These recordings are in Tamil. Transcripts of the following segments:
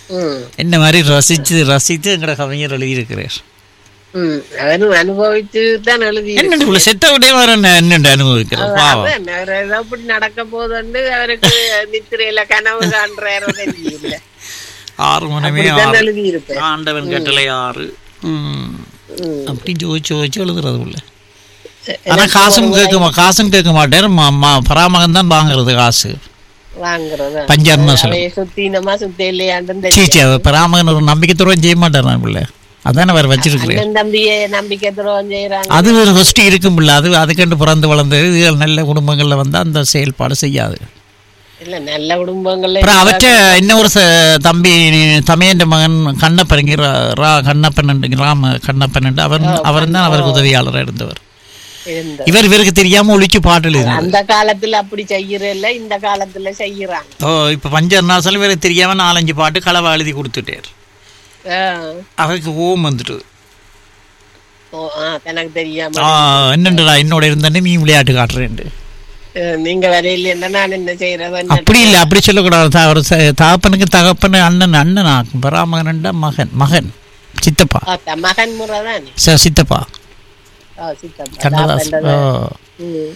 ம் என்ன மாதிரி ரசித்து ரசித்து எங்கட கவிஞர் எழுதியிருக்கிறார் ம் அவனும் அனுபவிச்சு தான் எழுதி என்ன இவ்வளவு செத்த விடே வர என்னண்டு அனுபவிக்கிறார் பாவம் அதான் அவர் ஏதோ இப்படி நடக்க போதுண்டு அவருக்கு நித்திரையில கனவு காண்றாரோ தெரியல ஆறு மணிமே அப்படித்தான் ஆறு எழுதி இருப்பேன் ஆண்டவன் கட்டளை ஆறு ம். அப்படி ஜோதிச்சு ஜோதிச்சு எழுதுறது உள்ள ஆனா காசும் கேட்க காசும் கேட்க மாட்டேன் ம- ம- பராமகம் தான் வாங்குறது காசு வாங்குறதா பஞ்சாப்னு சொல்ல அவைய சுத்தினமா சுத்தி இல்லையாண்டும் தெரியும் சீச்சி அவர் பராமகன் ஒரு நம்பிக்கை துறவும் செய்ய மாட்டார் நான் பிள்ளை அதானே அவர் வச்சிருக்கிறேன் அண்ணன் தம்பியை நம்பிக்கை துரோகம் செய்யறாங்க அது ஒரு ஹொஸ்டி இருக்கும் பிள்ளை அது அதுக்கண்டு பிறந்து வளர்ந்தது இதுகள் நல்ல குடும்பங்கள்ல வந்து அந்த செயல்பாடு செய்யாது இல்ல நல்ல குடும்பங்கள்ல அப்புறம் அவற்ற இன்னொரு ச- தம்பி தமையன்ற மகன் கண்ணப்பன் ரா கண்ணப்பன் ராம கண்ணப்பன் அவர் அவர் தான் அவருக்கு உதவியாளராக இருந்தவர் இருந்த இவர் இவருக்கு தெரியாம ஒழிச்சு பாட்டு எழுதினார் அந்த காலத்துல அப்படி செய்யறதில்ல இந்த காலத்துல செய்யறாங்க ஓ இப்போ பஞ்சர் நாசல் இவருக்கு தெரியாம நாலஞ்சு பாட்டு களவா எழுதி கொடுத்துட்டார் ஆ. அவருக்கு ஓம் வந்துட்டு ஓ, ஆ, தனக்கு தெரியாம ஆ, என்னண்டுடா என்னோட இருந்தேன்னு நீ விளையாட்டு காட்டுறேன் அஹ், நீங்க வரையில என்ன நான் என்ன செய்யறதோ என்ன அப்படி இல்லை அப்படி சொல்லக்கூடாது தா- ஒரு ச- தகப்பனுக்கு தகப்பன் அண்ணன் அண்ணன் ஆக்கும் பராமகனண்டா மகன் மகன் சித்தப்பா ஆ, த- மகன் முறை தானே ச- சித்தப்பா ஆ, சித்தப்பா. கண்ணதாஸ் தாப்பன்றதா? ஓ ம்.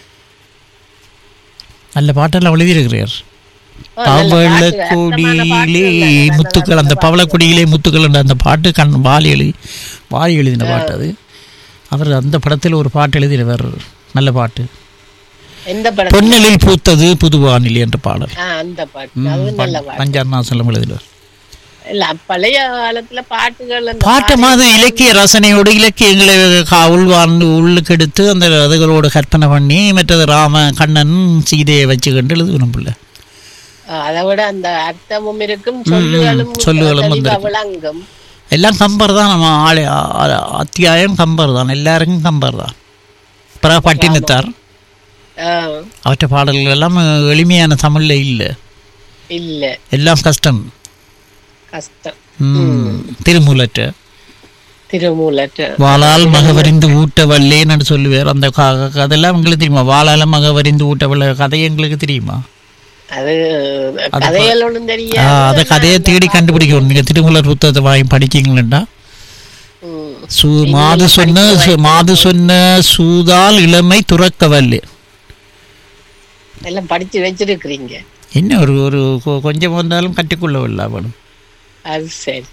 நல்ல பாட்டெல்லாம் எழுதியிருக்கிறார் ஓ, நல்ல பவள பாட்டு, அர்த்தமான கொடியிலே பாட்டு, முத்துக்கள் அந்த பவள கொடியிலே முத்துக்கள் அந்த பாட்டு கண் வாலி எழுதி வாலி எழுதின பாட்டு அது அவர் அந்த படத்தில் ஒரு பாட்டு எழுதினவர் நல்ல பாட்டு எந்த படம் பொன்னலில் பூத்தது புதுவானில் என்ற பாடல் ஆ, அந்த பாட்டு அது நல்ல பாட்டு பஞ்சார் நாசலம் எழுதினார் இல்ல பழைய காலத்துல பாட்டுகள் அந்த பாட்டு மாதிரி இலக்கிய ரசனையோடு இலக்கியங்களை கா- உள்வார்ந்து உள்ளுக்கு எடுத்து அந்த அதுகளோடு கற்பனை பண்ணி மற்றது ராம கண்ணன் சீதையை வச்சுக்கிட்டு எழுதுணும் பிள்ளை ஆ, அதை விட அந்த அர்த்தமும் இருக்கும் சொல்லுகளும் சொல்லுகளும் தெளிவா வந்திருக்கும். விளங்கும் எல்லாம் கம்பர் தான் நம்ம ஆளு ஆ- அத்தியாயம் கம்பர் தான் எல்லாருக்கும் கம்பர் தான் அப்புறம் பட்டினத்தார் ஆ, அவற்றை பாடல்கள் எல்லாம் எளிமையான தமிழ்ல இல்லை இல்ல எல்லாம் கஷ்டம் கஷ்டம் ம், திருமூலற்ற திருமூலற்ற வாளால் மகவரிந்து ஊட்ட வல்லேன்னு சொல்லுவார் அந்த க- க- அதெல்லாம் உங்களுக்கு தெரியுமா வாளால மகவரிந்து ஊட்ட வல்ல கதை எங்களுக்கு தெரியுமா அது கதைகள் ஒண்ணும் ஆ, தெரியாது அதை கதையை தேடி கண்டுபிடிக்கணும் நீங்க திருமூலர் புத்தகத்தை வாங்கி படிக்கீங்களா ம். சூ மாது சொன்ன சு- மாது சொன்ன சூதால் இளமை துறக்க வல்லு எல்லாம் படிச்சு வச்சிருக்கிறீங்க என்ன ஒரு ஒரு கொ- கொஞ்சம் வந்தாலும் கட்டிக்கொள்ள வரல வேணும் அது சரி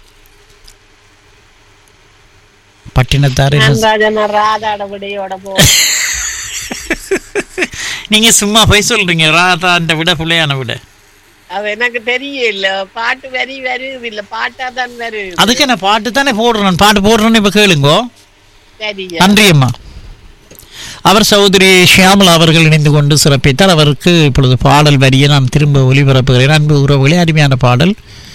பட்டினத்தார் என்ன நான் ராஜனா ராதாட விடையோட போ நீங்க சும்மா போய் சொல்றீங்க ராதா அந்த விட பிள்ளையான விட அது எனக்கு தெரியல பாட்டு வரி வருது இல்ல பாட்டா தான் வருது அதுக்கு என்ன பாட்டு தானே போடுறேன் பாட்டு போடுறேன்னு இப்ப கேளுங்கோ சரியா நன்றி அம்மா அவர் சகோதரி ஷியாமலா அவர்கள் இணைந்து கொண்டு சிறப்பித்தார் அவருக்கு இப்பொழுது பாடல் வரியை நான் திரும்ப ஒளிபரப்புகிறேன் அன்பு உறவுகளே அருமையான பாடல்